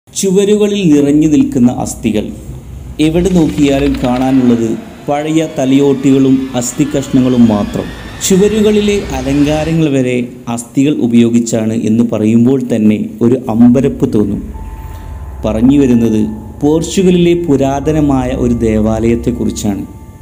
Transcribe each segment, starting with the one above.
ചുവരുകളിൽ നിറഞ്ഞു നിൽക്കുന്ന അസ്ഥികൾ എവിടെ നോക്കിയാലും കാണാനുള്ളത് പഴയ തലയോട്ടികളും അസ്ഥി കഷ്ണങ്ങളും മാത്രം ചുവരുകളിലെ അലങ്കാരങ്ങൾ വരെ അസ്ഥികൾ ഉപയോഗിച്ചാണ് എന്ന് പറയുമ്പോൾ തന്നെ ഒരു അമ്പരപ്പ് തോന്നും പറഞ്ഞു വരുന്നത് പോർച്ചുഗലിലെ പുരാതനമായ ഒരു ദേവാലയത്തെക്കുറിച്ചാണ്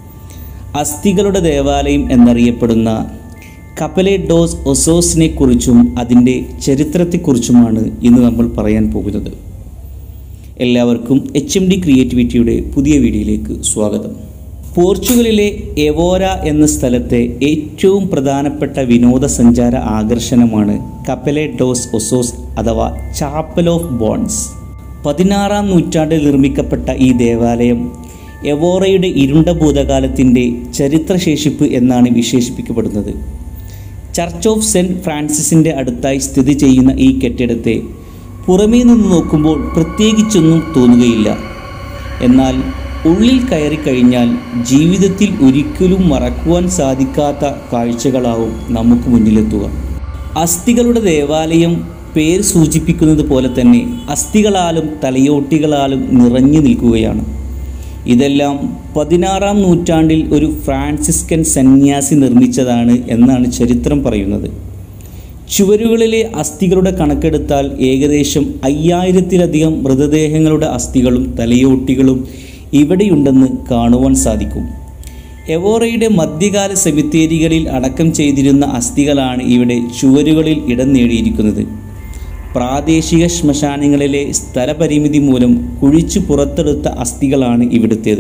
അസ്ഥികളുടെ ദേവാലയം എന്നറിയപ്പെടുന്ന കപ്പലെ ഡോസ് ഒസോസിനെ കുറിച്ചും അതിൻ്റെ ചരിത്രത്തെക്കുറിച്ചുമാണ് ഇന്ന് നമ്മൾ പറയാൻ പോകുന്നത് എല്ലാവർക്കും എച്ച് എം ഡി ക്രിയേറ്റിവിറ്റിയുടെ പുതിയ വീഡിയോയിലേക്ക് സ്വാഗതം പോർച്ചുഗലിലെ എവോര എന്ന സ്ഥലത്തെ ഏറ്റവും പ്രധാനപ്പെട്ട വിനോദസഞ്ചാര ആകർഷണമാണ് കപ്പലെ ഡോസ് ഒസോസ് അഥവാ ചാപ്പൽ ഓഫ് ബോൺസ് പതിനാറാം നൂറ്റാണ്ടിൽ നിർമ്മിക്കപ്പെട്ട ഈ ദേവാലയം എവോറയുടെ ഇരുണ്ട ഭൂതകാലത്തിൻ്റെ ചരിത്രശേഷിപ്പ് എന്നാണ് വിശേഷിപ്പിക്കപ്പെടുന്നത് ചർച്ച് ഓഫ് സെൻറ്റ് ഫ്രാൻസിസിൻ്റെ അടുത്തായി സ്ഥിതി ചെയ്യുന്ന ഈ കെട്ടിടത്തെ പുറമേ നിന്ന് നോക്കുമ്പോൾ പ്രത്യേകിച്ചൊന്നും തോന്നുകയില്ല എന്നാൽ ഉള്ളിൽ കയറി കഴിഞ്ഞാൽ ജീവിതത്തിൽ ഒരിക്കലും മറക്കുവാൻ സാധിക്കാത്ത കാഴ്ചകളാവും നമുക്ക് മുന്നിലെത്തുക അസ്ഥികളുടെ ദേവാലയം പേര് സൂചിപ്പിക്കുന്നത് പോലെ തന്നെ അസ്ഥികളാലും തലയോട്ടികളാലും നിറഞ്ഞു നിൽക്കുകയാണ് ഇതെല്ലാം പതിനാറാം നൂറ്റാണ്ടിൽ ഒരു ഫ്രാൻസിസ്കൻ സന്യാസി നിർമ്മിച്ചതാണ് എന്നാണ് ചരിത്രം പറയുന്നത് ചുവരുകളിലെ അസ്ഥികളുടെ കണക്കെടുത്താൽ ഏകദേശം അയ്യായിരത്തിലധികം മൃതദേഹങ്ങളുടെ അസ്ഥികളും തലയോട്ടികളും ഇവിടെയുണ്ടെന്ന് കാണുവാൻ സാധിക്കും എവോറയുടെ മധ്യകാല സെമിത്തേരികളിൽ അടക്കം ചെയ്തിരുന്ന അസ്ഥികളാണ് ഇവിടെ ചുവരുകളിൽ ഇടം നേടിയിരിക്കുന്നത് പ്രാദേശിക ശ്മശാനങ്ങളിലെ സ്ഥലപരിമിതി മൂലം കുഴിച്ചു പുറത്തെടുത്ത അസ്ഥികളാണ് ഇവിടുത്തേത്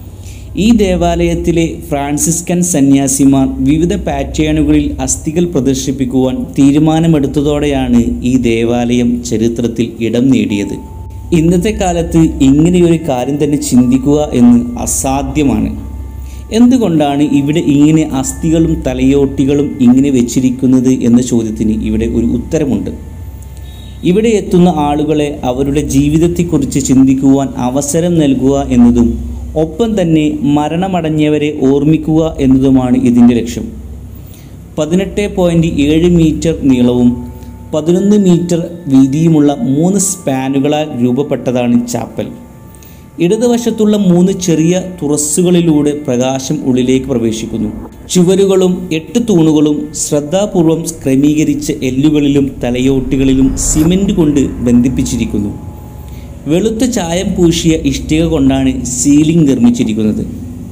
ഈ ദേവാലയത്തിലെ ഫ്രാൻസിസ്കൻ സന്യാസിമാർ വിവിധ പാറ്റേണുകളിൽ അസ്ഥികൾ പ്രദർശിപ്പിക്കുവാൻ തീരുമാനമെടുത്തതോടെയാണ് ഈ ദേവാലയം ചരിത്രത്തിൽ ഇടം നേടിയത് ഇന്നത്തെ കാലത്ത് ഇങ്ങനെയൊരു കാര്യം തന്നെ ചിന്തിക്കുക എന്ന് അസാധ്യമാണ് എന്തുകൊണ്ടാണ് ഇവിടെ ഇങ്ങനെ അസ്ഥികളും തലയോട്ടികളും ഇങ്ങനെ വെച്ചിരിക്കുന്നത് എന്ന ചോദ്യത്തിന് ഇവിടെ ഒരു ഉത്തരമുണ്ട് ഇവിടെ എത്തുന്ന ആളുകളെ അവരുടെ ജീവിതത്തെക്കുറിച്ച് ചിന്തിക്കുവാൻ അവസരം നൽകുക എന്നതും ഒപ്പം തന്നെ മരണമടഞ്ഞവരെ ഓർമ്മിക്കുക എന്നതുമാണ് ഇതിൻ്റെ ലക്ഷ്യം പതിനെട്ട് പോയിൻറ്റ് ഏഴ് മീറ്റർ നീളവും പതിനൊന്ന് മീറ്റർ വീതിയുമുള്ള മൂന്ന് സ്പാനുകളാൽ രൂപപ്പെട്ടതാണ് ചാപ്പൽ ഇടതുവശത്തുള്ള മൂന്ന് ചെറിയ തുറസ്സുകളിലൂടെ പ്രകാശം ഉള്ളിലേക്ക് പ്രവേശിക്കുന്നു ചുവരുകളും എട്ട് തൂണുകളും ശ്രദ്ധാപൂർവം ക്രമീകരിച്ച എല്ലുകളിലും തലയോട്ടികളിലും സിമൻറ്റ് കൊണ്ട് ബന്ധിപ്പിച്ചിരിക്കുന്നു വെളുത്ത ചായം പൂശിയ ഇഷ്ടിക കൊണ്ടാണ് സീലിംഗ് നിർമ്മിച്ചിരിക്കുന്നത്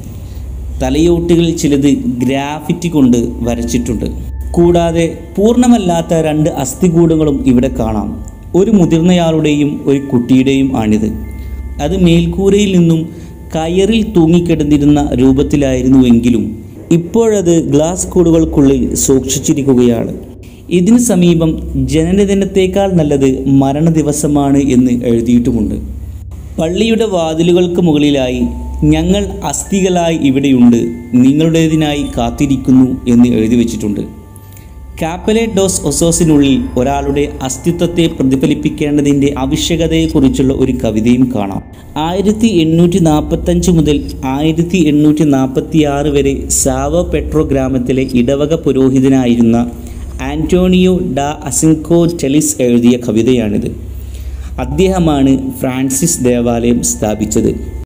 തലയോട്ടികളിൽ ചിലത് ഗ്രാഫിറ്റി കൊണ്ട് വരച്ചിട്ടുണ്ട് കൂടാതെ പൂർണ്ണമല്ലാത്ത രണ്ട് അസ്ഥികൂടങ്ങളും ഇവിടെ കാണാം ഒരു മുതിർന്നയാളുടെയും ഒരു കുട്ടിയുടെയും ആണിത് അത് മേൽക്കൂരയിൽ നിന്നും കയറിൽ തൂങ്ങിക്കിടന്നിരുന്ന രൂപത്തിലായിരുന്നുവെങ്കിലും ഇപ്പോഴത് ഗ്ലാസ് കൂടുകൾക്കുള്ളിൽ സൂക്ഷിച്ചിരിക്കുകയാണ് ഇതിന് സമീപം ജനനദിനത്തേക്കാൾ നല്ലത് മരണദിവസമാണ് എന്ന് എഴുതിയിട്ടുമുണ്ട് പള്ളിയുടെ വാതിലുകൾക്ക് മുകളിലായി ഞങ്ങൾ അസ്ഥികളായി ഇവിടെയുണ്ട് നിങ്ങളുടേതിനായി കാത്തിരിക്കുന്നു എന്ന് എഴുതി വച്ചിട്ടുണ്ട് കാപ്പലെ ഡോസ് ഒസോസിനുള്ളിൽ ഒരാളുടെ അസ്തിത്വത്തെ പ്രതിഫലിപ്പിക്കേണ്ടതിൻ്റെ ആവശ്യകതയെക്കുറിച്ചുള്ള ഒരു കവിതയും കാണാം ആയിരത്തി എണ്ണൂറ്റി നാൽപ്പത്തഞ്ച് മുതൽ ആയിരത്തി എണ്ണൂറ്റി നാൽപ്പത്തി ആറ് വരെ സാവോ പെട്രോ ഗ്രാമത്തിലെ ഇടവക പുരോഹിതനായിരുന്ന ആന്റോണിയോ ഡാ അസിൻകോ ചെലിസ് എഴുതിയ കവിതയാണിത് അദ്ദേഹമാണ് ഫ്രാൻസിസ് ദേവാലയം സ്ഥാപിച്ചത്